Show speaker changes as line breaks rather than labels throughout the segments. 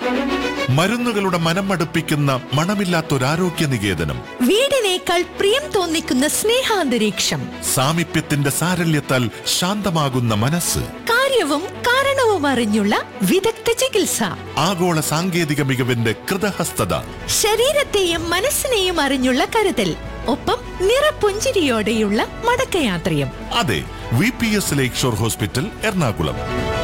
മരുന്നുകളുടെ മനം മടുപ്പിക്കുന്ന മണമില്ലാത്തൊരാരോഗ്യ നികേതനം
വീടിനേക്കാൾ പ്രിയം തോന്നിക്കുന്ന സ്നേഹാന്തരീക്ഷം
സാമീപ്യത്തിന്റെ സാരല്യത്താൽ ശാന്തമാകുന്ന മനസ്സ്
കാര്യവും കാരണവും അറിഞ്ഞുള്ള വിദഗ്ധ ചികിത്സ
ആഗോള സാങ്കേതിക മികവിന്റെ കൃതഹസ്തത
ശരീരത്തെയും മനസ്സിനെയും അറിഞ്ഞുള്ള കരുതൽ ഒപ്പം നിറപുഞ്ചിരിയോടെയുള്ള മടക്കയാത്രയും
അതെ V P S Lakeshore hospital Ernakulam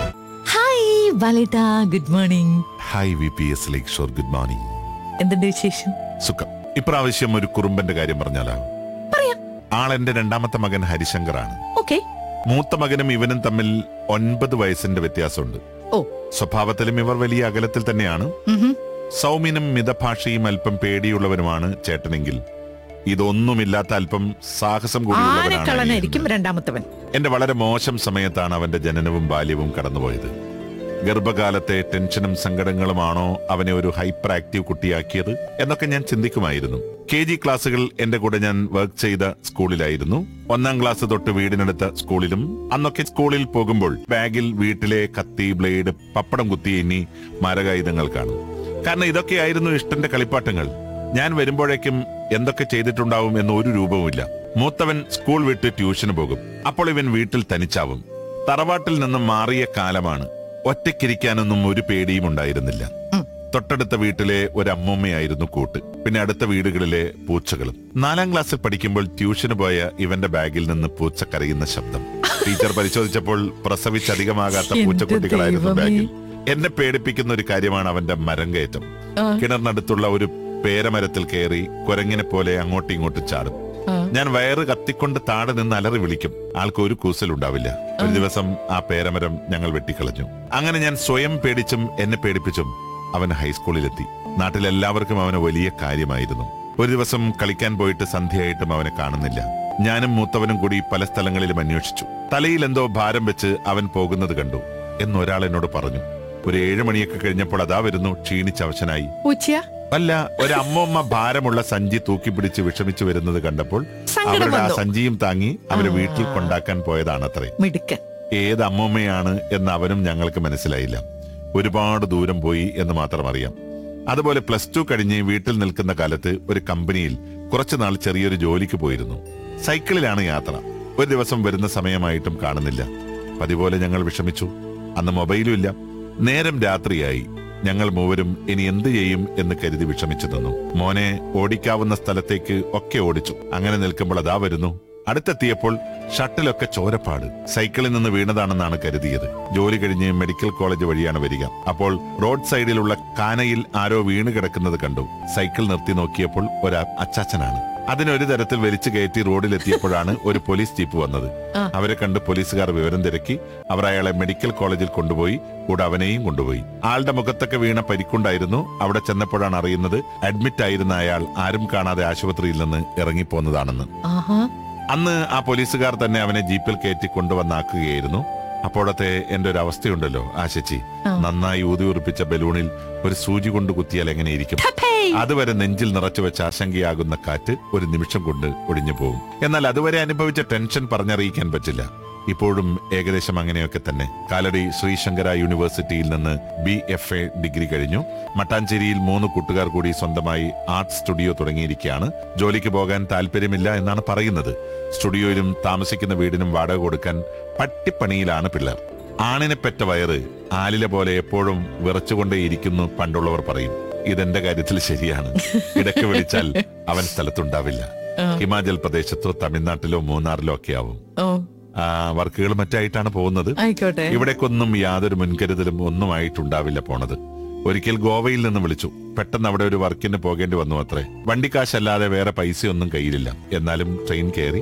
hi Valitha good morning
hi V P S Lakeshore good morning
എന്തുണ്ട് വിശേഷം
സുഖം ഇപ്രാവശ്യം ഒരു കുറുമ്പന്റെ കാര്യം പറഞ്ഞാലാ
പറയാം
ആളെന്റെ രണ്ടാമത്തെ മകൻ ഹരിശങ്കറാണ്
ഓക്കെ
മൂത്ത മകനും ഇവനും തമ്മിൽ ഒൻപത് വയസ്സിന്റെ വ്യത്യാസമുണ്ട്
ഓ
സ്വഭാവത്തിലും ഇവർ വലിയ അകലത്തിൽ തന്നെയാണ്
ഉഹും.
സൗമ്യനും മിതഭാഷയും അല്പം പേടിയുള്ളവനുമാണ് ചേട്ടനെങ്കിൽ ഇതൊന്നുമില്ലാത്ത അല്പം സാഹസം കൂടിയുള്ളവനാണ്
ആനക്കളനായിരിക്കും
അനിയൻ.
രണ്ടാമത്തവൻ
എന്റെ വളരെ മോശം സമയത്താണ് അവന്റെ ജനനവും ബാല്യവും കടന്നുപോയത് ഗർഭകാലത്തെ ടെൻഷനും സങ്കടങ്ങളുമാണോ അവനെ ഒരു ഹൈപ്പർ ആക്റ്റീവ് കുട്ടിയാക്കിയത് എന്നൊക്കെ ഞാൻ ചിന്തിക്കുമായിരുന്നു കെ ജി ക്ലാസ്സുകൾ എന്റെ കൂടെ ഞാൻ വർക്ക് ചെയ്ത സ്കൂളിലായിരുന്നു ഒന്നാം ക്ലാസ് തൊട്ട് വീടിനടുത്ത സ്കൂളിലും അന്നൊക്കെ സ്കൂളിൽ പോകുമ്പോൾ ബാഗിൽ വീട്ടിലെ കത്തി ബ്ലേഡ് പപ്പടം കുത്തി ഇനി മരകായുധങ്ങൾ കാണും കാരണം ഇതൊക്കെയായിരുന്നു ഇഷ്ടന്റെ കളിപ്പാട്ടങ്ങൾ ഞാൻ വരുമ്പോഴേക്കും എന്തൊക്കെ ചെയ്തിട്ടുണ്ടാവും എന്ന് ഒരു രൂപവുമില്ല മൂത്തവൻ സ്കൂൾ വിട്ട് ട്യൂഷന് പോകും അപ്പോൾ ഇവൻ വീട്ടിൽ തനിച്ചാവും തറവാട്ടിൽ നിന്നും മാറിയ കാലമാണ് ഒറ്റയ്ക്കിരിക്കാനൊന്നും ഒരു പേടിയും ഉണ്ടായിരുന്നില്ല
ഉം.
തൊട്ടടുത്ത വീട്ടിലെ ഒരു അമ്മൂമ്മയായിരുന്നു കൂട്ട് പിന്നെ അടുത്ത വീടുകളിലെ പൂച്ചകളും നാലാം ക്ലാസ്സിൽ പഠിക്കുമ്പോൾ ട്യൂഷന് പോയ ഇവന്റെ ബാഗിൽ നിന്ന് പൂച്ച കരയുന്ന ശബ്ദം ടീച്ചർ പരിശോധിച്ചപ്പോൾ പ്രസവിച്ചധികമാകാത്ത
എന്റെ
പൂച്ചക്കുട്ടികളായിരുന്നു
ദൈവമേ.
ബാഗിൽ എന്നെ പേടിപ്പിക്കുന്ന ഒരു കാര്യമാണ് അവന്റെ മരം കയറ്റം
ആ.
കിണറിനടുത്തുള്ള ഒരു പേരമരത്തിൽ കയറി കുരങ്ങിനെ പോലെ അങ്ങോട്ടും ഇങ്ങോട്ടും ചാടും
ആ.
ഞാൻ വയറ് കത്തിക്കൊണ്ട് താഴെ നിന്ന് അലറി വിളിക്കും ആൾക്ക് ഒരു കൂസലുണ്ടാവില്ല ഒരു ദിവസം ആ പേരമരം ഞങ്ങൾ വെട്ടിക്കളഞ്ഞു അങ്ങനെ ഞാൻ സ്വയം പേടിച്ചും എന്നെ പേടിപ്പിച്ചും അവൻ ഹൈസ്കൂളിലെത്തി നാട്ടിലെല്ലാവർക്കും അവന് വലിയ കാര്യമായിരുന്നു ഒരു ദിവസം കളിക്കാൻ പോയിട്ട് സന്ധ്യയായിട്ടും അവനെ കാണുന്നില്ല ഞാനും മൂത്തവനും കൂടി പല സ്ഥലങ്ങളിലും അന്വേഷിച്ചു തലയിൽ എന്തോ ഭാരം വെച്ച് അവൻ പോകുന്നത് കണ്ടു എന്നൊരാൾ എന്നോട് പറഞ്ഞു ഒരു ഏഴു മണിയൊക്കെ കഴിഞ്ഞപ്പോൾ അതാ വരുന്നു ക്ഷീണിച്ചവശനായി
പൂച്ചയാ
അല്ല ഒരു അമ്മമ്മ ഭാരമുള്ള സഞ്ചി തൂക്കിപ്പിടിച്ച് വിഷമിച്ചു വരുന്നത് കണ്ടപ്പോൾ
സങ്കടം
അവരുടെ ആ
വന്നു.
സഞ്ചിയും താങ്ങി അവര്
ആ.
വീട്ടിൽ കൊണ്ടാക്കാൻ പോയതാണത്രേ
മിടുക്കൻ
ഏത് അമ്മമ്മയാണ് എന്ന് അവനും ഞങ്ങൾക്ക് മനസ്സിലായില്ല ഒരുപാട് ദൂരം പോയി എന്ന് മാത്രം അറിയാം അതുപോലെ പ്ലസ് ടു കഴിഞ്ഞ് വീട്ടിൽ നിൽക്കുന്ന കാലത്ത് ഒരു കമ്പനിയിൽ കുറച്ചുനാൾ ചെറിയൊരു ജോലിക്ക് പോയിരുന്നു സൈക്കിളിലാണ് യാത്ര ഒരു ദിവസം വരുന്ന സമയമായിട്ടും കാണുന്നില്ല പതിപോലെ ഞങ്ങൾ വിഷമിച്ചു അന്ന് മൊബൈലും ഇല്ല നേരം രാത്രിയായി ഞങ്ങൾ മൂവരും ഇനി എന്ത് ചെയ്യും എന്ന് കരുതി വിഷമിച്ചു നിന്നു മോനെ ഓടിക്കാവുന്ന സ്ഥലത്തേക്ക് ഒക്കെ ഓടിച്ചു അങ്ങനെ നിൽക്കുമ്പോൾ അതാ വരുന്നു അടുത്തെത്തിയപ്പോൾ ഷട്ടിലൊക്കെ ചോരപ്പാട് സൈക്കിളിൽ നിന്ന് വീണതാണെന്നാണ് കരുതിയത് ജോലി കഴിഞ്ഞ് മെഡിക്കൽ കോളേജ് വഴിയാണ് വരിക അപ്പോൾ റോഡ് സൈഡിലുള്ള കാനയിൽ ആരോ വീണ് കിടക്കുന്നത് കണ്ടു സൈക്കിൾ നിർത്തി നോക്കിയപ്പോൾ ഒരു അച്ചാച്ചനാണ് അതിനൊരു തരത്തിൽ വലിച്ചു കയറ്റി റോഡിലെത്തിയപ്പോഴാണ് ഒരു പോലീസ് ജീപ്പ് വന്നത്
ആ.
അവരെ കണ്ട് പോലീസുകാർ വിവരം തിരക്കി അവർ അയാളെ മെഡിക്കൽ കോളേജിൽ കൊണ്ടുപോയി കൂടെ അവനെയും കൊണ്ടുപോയി ആളുടെ മുഖത്തൊക്കെ വീണ പരിക്കുണ്ടായിരുന്നു അവിടെ ചെന്നപ്പോഴാണ് അറിയുന്നത് അഡ്മിറ്റ് ആയിരുന്ന അയാൾ ആരും കാണാതെ ആശുപത്രിയിൽ നിന്ന് ഇറങ്ങിപ്പോന്നതാണെന്ന്
ആഹാ
അന്ന് ആ പോലീസുകാർ തന്നെ അവനെ ജീപ്പിൽ കയറ്റി കൊണ്ടുവന്നാക്കുകയായിരുന്നു അപ്പോഴത്തെ എന്റെ ഒരു അവസ്ഥയുണ്ടല്ലോ ആശച്ചി
ആ.
നന്നായി ഊതി ഉറപ്പിച്ച ബലൂണിൽ ഒരു സൂചി കൊണ്ട് കുത്തിയാൽ എങ്ങനെയിരിക്കും
ടപ്പേ.
അതുവരെ നെഞ്ചിൽ നിറച്ചു വെച്ച ആശങ്കയാകുന്ന കാറ്റ് ഒരു നിമിഷം കൊണ്ട് ഒടിഞ്ഞു പോകും എന്നാൽ അതുവരെ അനുഭവിച്ച ടെൻഷൻ പറഞ്ഞറിയിക്കാൻ പറ്റില്ല ഇപ്പോഴും ഏകദേശം അങ്ങനെയൊക്കെ തന്നെ കാലടി ശ്രീശങ്കര യൂണിവേഴ്സിറ്റിയിൽ നിന്ന് ബി എഫ് എ ഡിഗ്രി കഴിഞ്ഞു മട്ടാഞ്ചേരിയിൽ മൂന്ന് കൂട്ടുകാർ കൂടി സ്വന്തമായി ആർട്ട് സ്റ്റുഡിയോ തുടങ്ങിയിരിക്കുകയാണ് ജോലിക്ക് പോകാൻ താല്പര്യമില്ല എന്നാണ് പറയുന്നത് സ്റ്റുഡിയോയിലും താമസിക്കുന്ന വീടിനും വാടക കൊടുക്കാൻ പട്ടിപ്പണിയിലാണ് പിള്ളേർ ആണിനെ പെറ്റ വയറ് ആലില പോലെ എപ്പോഴും വിറച്ചുകൊണ്ടേയിരിക്കുന്നു പണ്ടുള്ളവർ പറയും ഇതെന്റെ കാര്യത്തിൽ ശരിയാണ് ഇടയ്ക്ക് വിളിച്ചാൽ അവൻ സ്ഥലത്തുണ്ടാവില്ല
ആ.
ഹിമാചൽ പ്രദേശത്തോ തമിഴ്നാട്ടിലോ മൂന്നാറിലോ ഒക്കെ ആവും
ഓ
ആ, വർക്കുകൾ മറ്റായിട്ടാണ് പോകുന്നത്
ആയിക്കോട്ടെ
ഇവിടേക്കൊന്നും യാതൊരു മുൻകരുതലും ഒന്നും ആയിട്ടുണ്ടാവില്ല പോണത് ഒരിക്കൽ ഗോവയിൽ നിന്ന് വിളിച്ചു പെട്ടെന്ന് അവിടെ ഒരു വർക്കിന് പോകേണ്ടി വന്നു അത്രേ വണ്ടിക്കാശല്ലാതെ വേറെ പൈസയൊന്നും കയ്യിലില്ല എന്നാലും ട്രെയിൻ കയറി